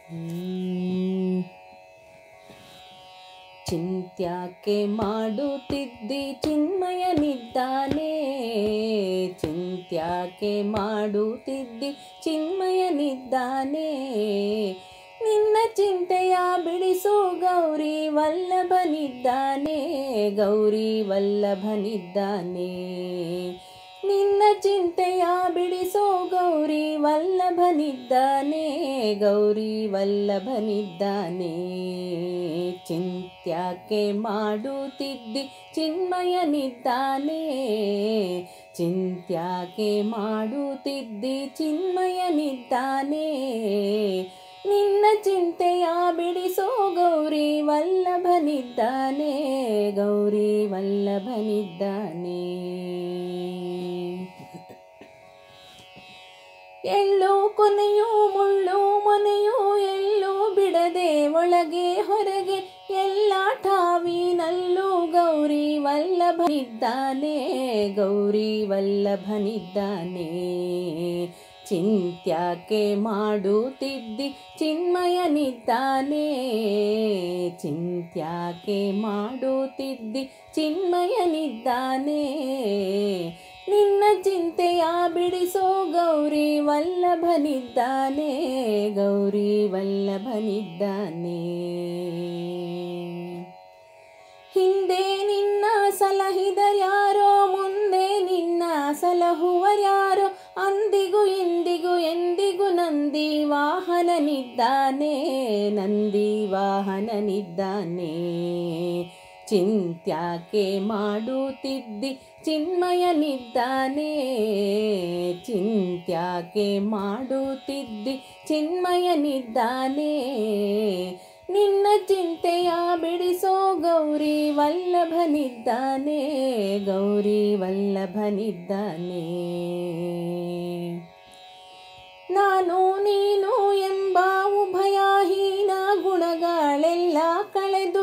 ಹ್ಮ್. ಚಿಂತ್ಯಾಕೆ ಮಾಡುತ್ತಿದ್ದಿ ಚಿನ್ಮಯನಿದ್ದಾನೆ ಚಿಂತ್ಯಾಕೆ ಮಾಡುತ್ತಿದ್ದಿ ಚಿನ್ಮಯನಿದ್ದಾನೆ ನಿನ್ನ ಚಿಂತೆಯ ಬಿಡಿಸು ಗೌರಿ ವಲ್ಲಭನಿದ್ದಾನೆ ಗೌರಿ ವಲ್ಲಭನಿದ್ದಾನೆ ನಿನ್ನ ಚಿಂತೆಯ ಬಿಡಿಸೋ ಗೌರಿ ವಲ್ಲಭನಿದ್ದಾನೆ ಗೌರಿ ವಲ್ಲಭನಿದ್ದಾನೆ ಚಿಂತ್ಯಾಕೆ ಮಾಡುತ್ತಿದ್ದಿ ಚಿನ್ಮಯನಿದ್ದಾನೆ ಚಿಂತ್ಯಾಕೆ ಮಾಡುತ್ತಿದ್ದಿ ಚಿನ್ಮಯನಿದ್ದಾನೆ ನಿನ್ನ ಚಿಂತೆಯ ಬಿಡಿಸೋ ಗೌರಿ ವಲ್ಲಭನಿದ್ದಾನೆ ಗೌರಿ ವಲ್ಲಭನಿದ್ದಾನೆ ಎಳ್ಳು ಕೊನೆಯು ಮುಳ್ಳು ಮೊನೆಯು ಎಳ್ಳು ಬಿಡದೆ ಒಳಗೆ ಹೊರಗೆ ಎಲ್ಲ ಠಾವಿನಲ್ಲೂ ಗೌರಿ ವಲ್ಲಭನಿದ್ದಾನೆ ಗೌರಿ ವಲ್ಲಭನಿದ್ದಾನೆ ಚಿಂತ್ಯಾಕೆ ಮಾಡುತ್ತಿದ್ದಿ ಚಿನ್ಮಯನಿದ್ದಾನೆ ಚಿಂತ್ಯಾಕೆ ಮಾಡುತ್ತಿದ್ದಿ ಚಿನ್ಮಯನಿದ್ದಾನೆ ನಿನ್ನ ಚಿಂತೆಯ ಬಿಡಿಸೋ ಗೌರಿ ವಲ್ಲಭನಿದ್ದಾನೆ ಗೌರಿ ವಲ್ಲಭನಿದ್ದಾನೆ ಹಿಂದೆ ನಿನ್ನ ಸಲಹಿದರ್ಯಾರೋ ಮುಂದೆ ನಿನ್ನ ಸಲಹುವರ್ಯಾರೋ ಅಂದಿಗೂ ಇಂದಿಗೂ ಎಂದಿಗೂ ನಂದಿ ವಾಹನನಿದ್ದಾನೆ ನಂದಿ ವಾಹನನಿದ್ದಾನೆ ಚಿಂತ್ಯಾಕೆ ಮಾಡುತ್ತಿದ್ದಿ ಚಿನ್ಮಯನಿದ್ದಾನೆ ಚಿಂತ್ಯಾಕೆ ಮಾಡುತ್ತಿದ್ದಿ ಚಿನ್ಮಯನಿದ್ದಾನೆ ನಿನ್ನ ಚಿಂತೆಯ ಬಿಡಿಸೋ ಗೌರಿ ವಲ್ಲಭನಿದ್ದಾನೆ ಗೌರಿ ವಲ್ಲಭನಿದ್ದಾನೆ ನಾನು ನೀನು ಎಂಬ ಉಭಯಹೀನ ಗುಣಗಳೆಲ್ಲ ಕಳೆದು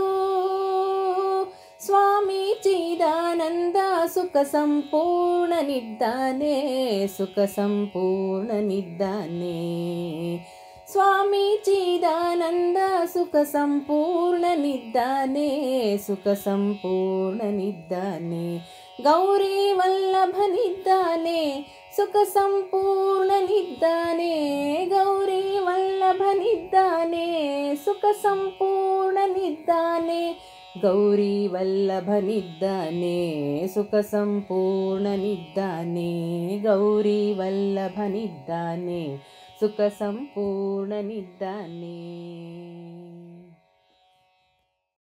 ಸ್ವಾಮಿ ಚಿದಾನಂದ ಸುಖ ಸಂಪೂರ್ಣನಿದ್ದಾನೆ ಸುಖ ಸಂಪೂರ್ಣನಿದ್ದಾನೆ ಸ್ವಾಮಿ ಚಿದಾನಂದ ಸುಖ ಸಂಪೂರ್ಣನಿದ್ದಾನೆ ಸುಖ ಸಂಪೂರ್ಣನಿದ್ದಾನೆ ಗೌರಿ ವಲ್ಲಭನಿದ್ದಾನೆ ಸುಖ ಸಂಪೂರ್ಣನಿದ್ದಾನೆ ಗೌರಿ ವಲ್ಲಭನಿದ್ದಾನೆ ಸುಖ ಸಂಪೂರ್ಣನಿದ್ದಾನೆ ಗೌರಿ ವಲ್ಲಭನಿದ್ದಾನೆ ಸುಖ ಸಂಪೂರ್ಣನಿದ್ದಾನೆ ಗೌರಿ ವಲ್ಲಭನಿದ್ದಾನೆ ಸುಖ ಸಂಪೂರ್ಣನಿದ್ದಾನೆ